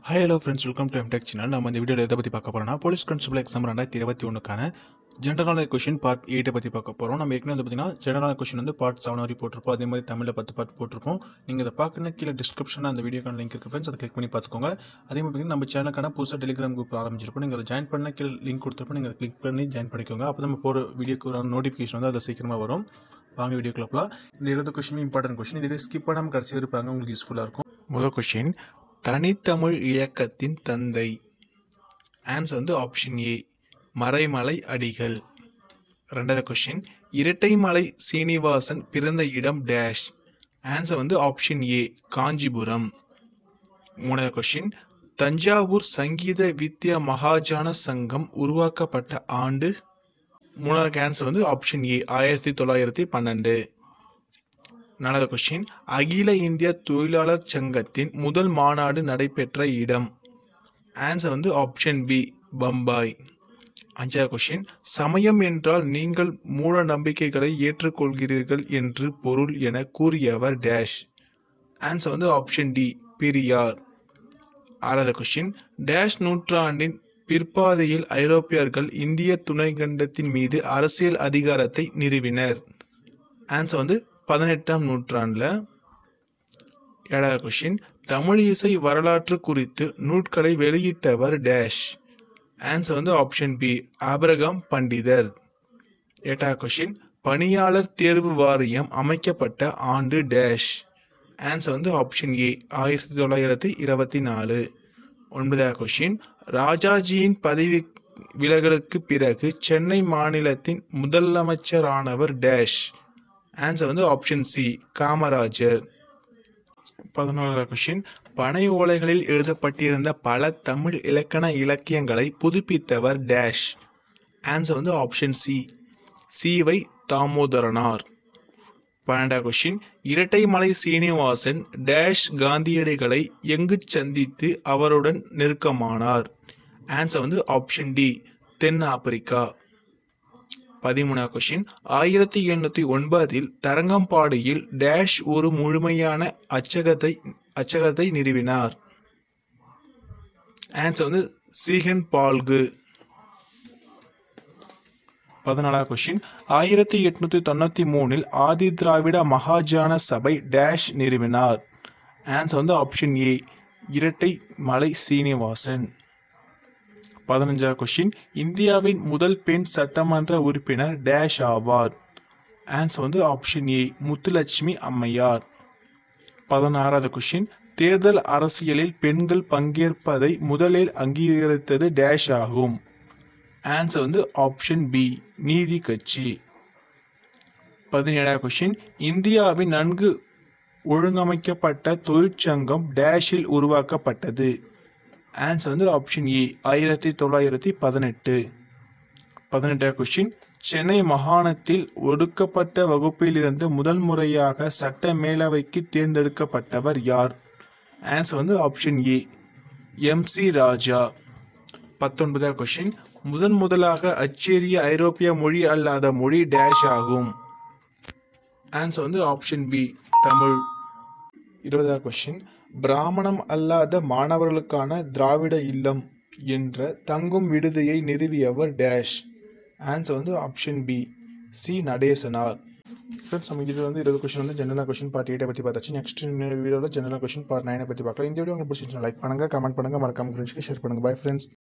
hi hello friends welcome to MTech channel நம்ம இந்த வீடியோவில் எதை பற்றி பார்க்க போகிறோம்னா போலீஸ் கான்ஸ்டபிள் எக்ஸாம் ரெண்டாயிரத்தி இருபத்தி ஒன்றுக்கான ஜென்ரல் கொஷின் பார்ட் எயிட்டை பற்றி பார்க்க போகிறோம் நம்ம ஏற்கனவே வந்து பார்த்தீங்கன்னா ஜென்ரல் கொஷின் வந்து பார்ட் செவன் வரை போட்டிருப்போம் அதே மாதிரி தமிழில் பத்து பார்ட் போட்டிருப்போம் நீங்கள் இதை பார்க்கணும் கீழே டிஸ்கிரிப்ஷனில் அந்த வீடியோக்கான லிங்க் இருக்குது ஃப்ரெண்ட்ஸ் அதை கிளிக் பண்ணி பார்த்துக்கோங்க அதே மாதிரி பார்த்தீங்கன்னா நம்ம சேனலுக்கான புதுசாக டெலிகிராம் குரூப் ஆரம்பிச்சிருப்போம் நீங்கள் அதை ஜாயின் பண்ண கீழே லிங்க் கொடுத்துருப்போம் நீங்கள் அதை கிளிக் பண்ணி ஜாயின் பண்ணிக்கோங்க அப்போ நம்ம போகிற வீடியோக்கு ஒரு நோட்டிஃபிகேஷன் வந்து அது சீக்கிரமாக வரும் வாங்க வீடியோக்குள்ள போகலாம் இந்த இருபது கொஷின் இம்பார்ட்டன்ட் கொஷின் இதில் ஸ்கிப் பண்ணாமல் கடைசி இருப்பாங்க உங்களுக்கு யூஸ்ஃபுல்லாக இருக்கும் முதல் கொஷின் தனித்தமிழ் இயக்கத்தின் தந்தை ஆன்சர் வந்து ஆப்ஷன் ஏ மறைமலை அடிகள் ரெண்டாவது கொஷின் இரட்டைமலை சீனிவாசன் பிறந்த இடம் டேஷ் ஆன்சர் வந்து ஆப்ஷன் ஏ காஞ்சிபுரம் மூணாவது கொஷின் தஞ்சாவூர் சங்கீத வித்யா மகாஜான சங்கம் உருவாக்கப்பட்ட ஆண்டு மூணாவது ஆன்சர் வந்து ஆப்ஷன் ஏ ஆயிரத்தி தொள்ளாயிரத்தி பன்னெண்டு நாலாவது கொஸ்டின் அகில இந்திய தொழிலாளர் சங்கத்தின் முதல் மாநாடு நடைபெற்ற இடம் ஆன்சர் வந்து ஆப்ஷன் பி பம்பாய் அஞ்சாவது கொஸ்டின் சமயம் என்றால் நீங்கள் மூட நம்பிக்கைகளை ஏற்றுக்கொள்கிறீர்கள் என்று பொருள் என கூறியவர் டேஷ் ஆன்சர் வந்து ஆப்ஷன் டி பெரியார் ஆறாவது கொஸ்டின் டேஷ் நூற்றாண்டின் பிற்பாதையில் ஐரோப்பியர்கள் இந்திய துணைக்கண்டத்தின் மீது அரசியல் அதிகாரத்தை நிறுவினர் ஆன்சர் வந்து பதினெட்டாம் நூற்றாண்டில் ஏழாவது கொஷின் தமிழ் இசை வரலாற்று குறித்து நூட்களை வெளியிட்டவர் டேஷ் ஆன்சர் வந்து ஆப்ஷன் பி ஆபிரகாம் பண்டிதர் எட்டாவது கொஷின் பணியாளர் தேர்வு வாரியம் அமைக்கப்பட்ட ஆண்டு டேஷ் ஆன்சர் வந்து ஆப்ஷன் ஏ ஆயிரத்தி தொள்ளாயிரத்தி இருபத்தி நாலு ஒன்பதாவது கொஷின் ராஜாஜியின் பதவி விலகலுக்கு பிறகு சென்னை மாநிலத்தின் முதலமைச்சரானவர் டேஷ் ஆன்சர் வந்து ஆப்ஷன் சி காமராஜர் பதினோராவது கொஷின் பனை ஓலைகளில் எழுதப்பட்டிருந்த பல தமிழ் இலக்கண இலக்கியங்களை புதுப்பித்தவர் டேஷ் ஆன்சர் வந்து ஆப்ஷன் சி சிவை தாமோதரனார் பன்னெண்டாவது கொஷின் இரட்டைமலை சீனிவாசன் டேஷ் காந்தியடிகளை எங்கு சந்தித்து அவருடன் நெருக்கமானார் ஆன்சர் வந்து ஆப்ஷன் டி தென் ஆப்பிரிக்கா பதிமூணாவது கொஷின் ஆயிரத்தி எண்ணூற்றி ஒன்பதில் தரங்கம்பாடியில் டேஷ் ஒரு முழுமையான அச்சகத்தை அச்சகத்தை நிறுவினார் ஆன்சர் வந்து சீகன் பால்கு பதினாலாவது கொஷின் ஆயிரத்தி எட்நூத்தி தொண்ணூற்றி மூணில் ஆதி திராவிட மகாஜான சபை டேஷ் நிறுவினார் ஆன்சர் வந்து ஆப்ஷன் ஏ இரட்டை மலை சீனிவாசன் பதினஞ்சாவது கொஷின் இந்தியாவின் முதல் பெண் சட்டமன்ற உறுப்பினர் டேஷ் ஆவார் ஆன்சர் வந்து ஆப்ஷன் ஏ முத்துலட்சுமி அம்மையார் பதினாறாவது கொஷின் தேர்தல் அரசியலில் பெண்கள் பங்கேற்பதை முதலில் அங்கீகரித்தது டேஷ் ஆகும் ஆன்சர் வந்து ஆப்ஷன் பி நீதி கட்சி பதினேழாவது கொஷின் இந்தியாவின் நன்கு ஒழுங்கமைக்கப்பட்ட தொழிற்சங்கம் டேஷில் உருவாக்கப்பட்டது ஆன்சர் வந்து ஆப்ஷன் ஏ ஆயிரத்தி தொள்ளாயிரத்தி பதினெட்டு பதினெட்டாவது கொஸ்டின் சென்னை மாகாணத்தில் ஒடுக்கப்பட்ட வகுப்பிலிருந்து முதல் முறையாக சட்ட மேலவைக்கு தேர்ந்தெடுக்கப்பட்டவர் யார் ஆன்சர் வந்து option A M C Raja பத்தொன்பதாவது கொஸ்டின் முதன் முதலாக அச்சேரிய ஐரோப்பிய மொழி அல்லாத மொழி டேஷ் ஆகும் ஆன்சர் வந்து ஆப்ஷன் பி தமிழ் இருபதாவது கொஸ்டின் பிராமணம் அல்லாத மாணவர்களுக்கான திராவிட இல்லம் என்ற தங்கும் விடுதியை நிறுவியவர் டேஷ் ஆன்சர் வந்து option B C Natesanar friends நம்ம இது வந்து இருபது கொஸ்டின் வந்து ஜெனரல் கொஸ்டின் பார்ட் எயிட்டை பற்றி பார்த்தாச்சு நெக்ஸ்ட் வீடியோவில் ஜெனரல் கொஸ்டின் பார்ட் நைனை பற்றி பார்க்கலாம் இந்த வீடியோ உங்களுக்கு பிடிச்சிருந்துச்சு லைக் பண்ணுங்கள் கமெண்ட் பண்ணுங்கள் மறக்காம ஃப்ரெண்ட்ஸ்க்கு ஷேர் பண்ணுங்கள் பை ஃப்ரெண்ட்ஸ்